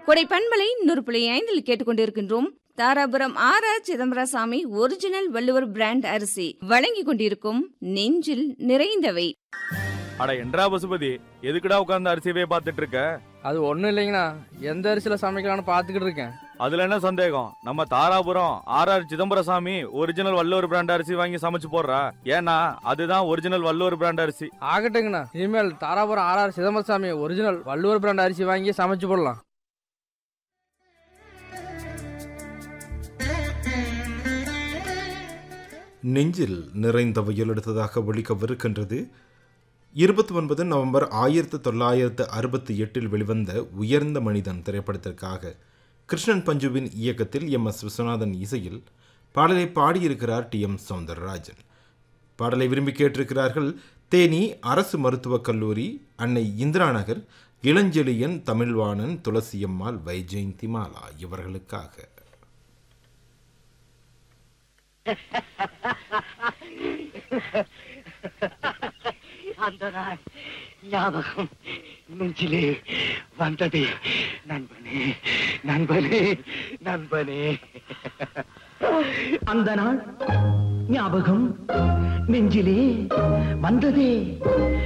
கொடை பண்பலை நூறு புள்ளி ஐந்தில் கேட்டுக்கொண்டிருக்கின்றோம் Dharapuram R R Chidambaraswamy original Valluvar brand அரிசி வழங்கிக் கொண்டிருக்கும் நெஞ்சில் நிறைந்தவை அட என்றா பசுபதி எதுக்குடா உட்கார்ந்து அரிசியவே பார்த்துட்டு இருக்க அது ஒன்றும் இல்லைங்கண்ணா எந்த அரிசியில் சமைக்கலாம்னு பார்த்துக்கிட்டு இருக்கேன் அதுல என்ன சந்தேகம் நம்ம Dharapuram R R Chidambaraswamy original Valluvar brand அரிசி வாங்கி சமைச்சு போடுறா ஏன்னா அதுதான் ஒரிஜினல் வள்ளுவர் பிராண்ட் அரிசி ஆகட்டுங்கண்ணா இனிமேல் Dharapuram R R Chidambaraswamy original Valluvar brand அரிசி வாங்கி சமைச்சு போடலாம் நெஞ்சில் நிறைந்த வயல் எடுத்ததாக ஒழிக்கவிருக்கின்றது இருபத்தி ஒன்பது நவம்பர் ஆயிரத்தி தொள்ளாயிரத்து அறுபத்தி எட்டில் வெளிவந்த உயர்ந்த மனிதன் திரைப்படத்திற்காக கிருஷ்ணன் பஞ்சுவின் இயக்கத்தில் எம் எஸ் விஸ்வநாதன் இசையில் பாடலை பாடியிருக்கிறார் டி எம் சௌந்தரராஜன் பாடலை விரும்பி கேட்டிருக்கிறார்கள் தேனி அரசு மருத்துவக் கல்லூரி அன்னை இந்திரா நகர் இளஞ்செழியன் தமிழ்வாணன் துளசியம்மாள் வைஜெயந்தி மாலா இவர்களுக்காக அந்த நாள் ஞாபகம் நெஞ்சிலே வந்தது நண்பனே நண்பனே நண்பனே அந்த நாள் ஞாபகம் நெஞ்சிலே வந்ததே